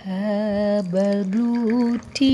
herbal blue tea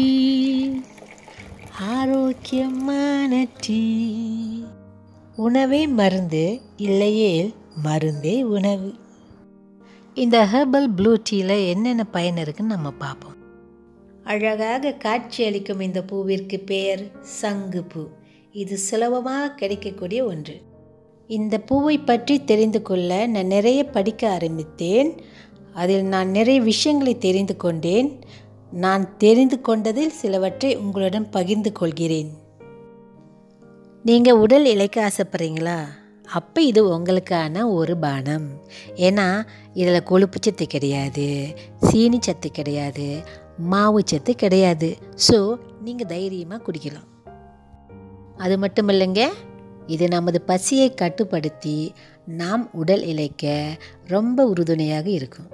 ஆரோக்கியமான tea உணவே மருந்து இல்லையேல் மருந்தே உணவு இந்த ஹெர்பல் ப்ளூ டீயில் என்னென்ன பயன் இருக்குன்னு நம்ம பார்ப்போம் அழகாக காட்சியளிக்கும் இந்த பூவிற்கு பெயர் சங்கு பூ இது சுலபமாக கிடைக்கக்கூடிய ஒன்று இந்த பூவை பற்றி தெரிந்து கொள்ள நான் நிறைய படிக்க ஆரம்பித்தேன் அதில் நான் நிறைய விஷயங்களை தெரிந்து கொண்டேன் நான் தெரிந்து கொண்டதில் சிலவற்றை உங்களுடன் பகிர்ந்து கொள்கிறேன் நீங்கள் உடல் இழைக்க ஆசைப்படுறீங்களா அப்போ இது உங்களுக்கான ஒரு பானம் ஏன்னா இதில் கொழுப்பு சத்து கிடையாது சீனி சத்து கிடையாது மாவு சத்து கிடையாது ஸோ நீங்கள் தைரியமாக குடிக்கலாம் அது மட்டும் இல்லைங்க இது நமது பசியை கட்டுப்படுத்தி நாம் உடல் இழைக்க ரொம்ப உறுதுணையாக இருக்கும்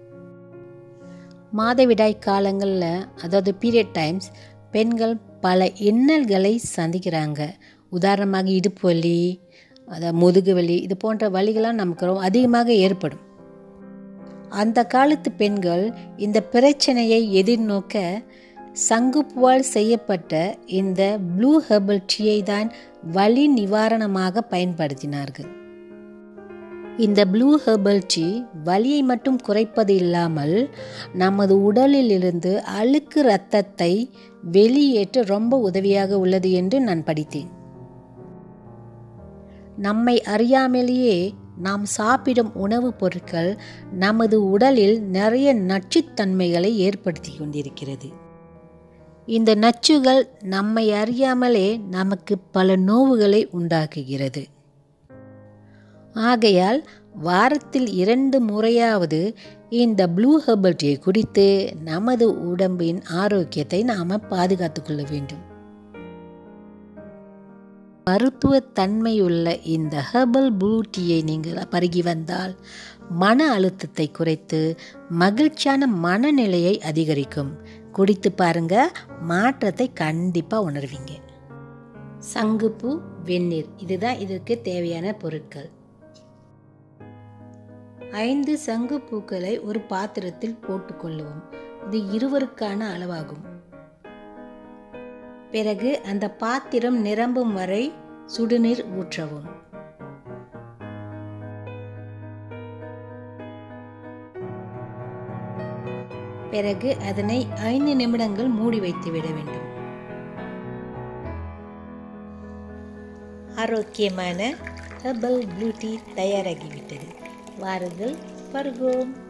மாதவிடாய் காலங்களில் அதாவது பீரியட் டைம்ஸ் பெண்கள் பல இன்னல்களை சந்திக்கிறாங்க உதாரணமாக இடுப்பு வலி அதாவது முதுகு வலி இது போன்ற வலிகள்லாம் நமக்கு ரொம்ப அதிகமாக ஏற்படும் அந்த காலத்து பெண்கள் இந்த பிரச்சனையை எதிர்நோக்க சங்குப்பூவால் செய்யப்பட்ட இந்த ப்ளூ ஹெர்பல் டீயை தான் வலி நிவாரணமாக பயன்படுத்தினார்கள் இந்த ப்ளூ ஹெர்பல் டீ வலியை மட்டும் குறைப்பது இல்லாமல் நமது உடலில் இருந்து அழுக்கு இரத்தத்தை வெளியேற்ற ரொம்ப உதவியாக உள்ளது என்று நான் படித்தேன் நம்மை அறியாமலேயே நாம் சாப்பிடும் உணவுப் பொருட்கள் நமது உடலில் நிறைய நச்சுத்தன்மைகளை ஏற்படுத்தி கொண்டிருக்கிறது இந்த நச்சுகள் நம்மை அறியாமலே நமக்கு பல நோவுகளை உண்டாக்குகிறது ஆகையால் வாரத்தில் இரண்டு முறையாவது இந்த ப்ளூ ஹெர்பல் டீயை குடித்து நமது உடம்பின் ஆரோக்கியத்தை நாம் பாதுகாத்து கொள்ள வேண்டும் மருத்துவ தன்மையுள்ள இந்த ஹெர்பல் ப்ளூ டீயை நீங்கள் பருகி வந்தால் மன அழுத்தத்தை குறைத்து மகிழ்ச்சியான மனநிலையை அதிகரிக்கும் குடித்து பாருங்க மாற்றத்தை கண்டிப்பாக உணர்வீங்க சங்குப்பூ வெந்நீர் இதுதான் இதற்கு தேவையான பொருட்கள் ஐந்து சங்கு பூக்களை ஒரு பாத்திரத்தில் போட்டுக்கொள்ளுவோம் இது இருவருக்கான அளவாகும் பிறகு அந்த பாத்திரம் நிரம்பும் வரை சுடுநீர் ஊற்றவும் பிறகு அதனை ஐந்து நிமிடங்கள் மூடி வைத்து விட வேண்டும் ஆரோக்கியமான ஹெர்பல் ப்ளூ டீ தயாராகிவிட்டது வாருங்கள் பருகோம்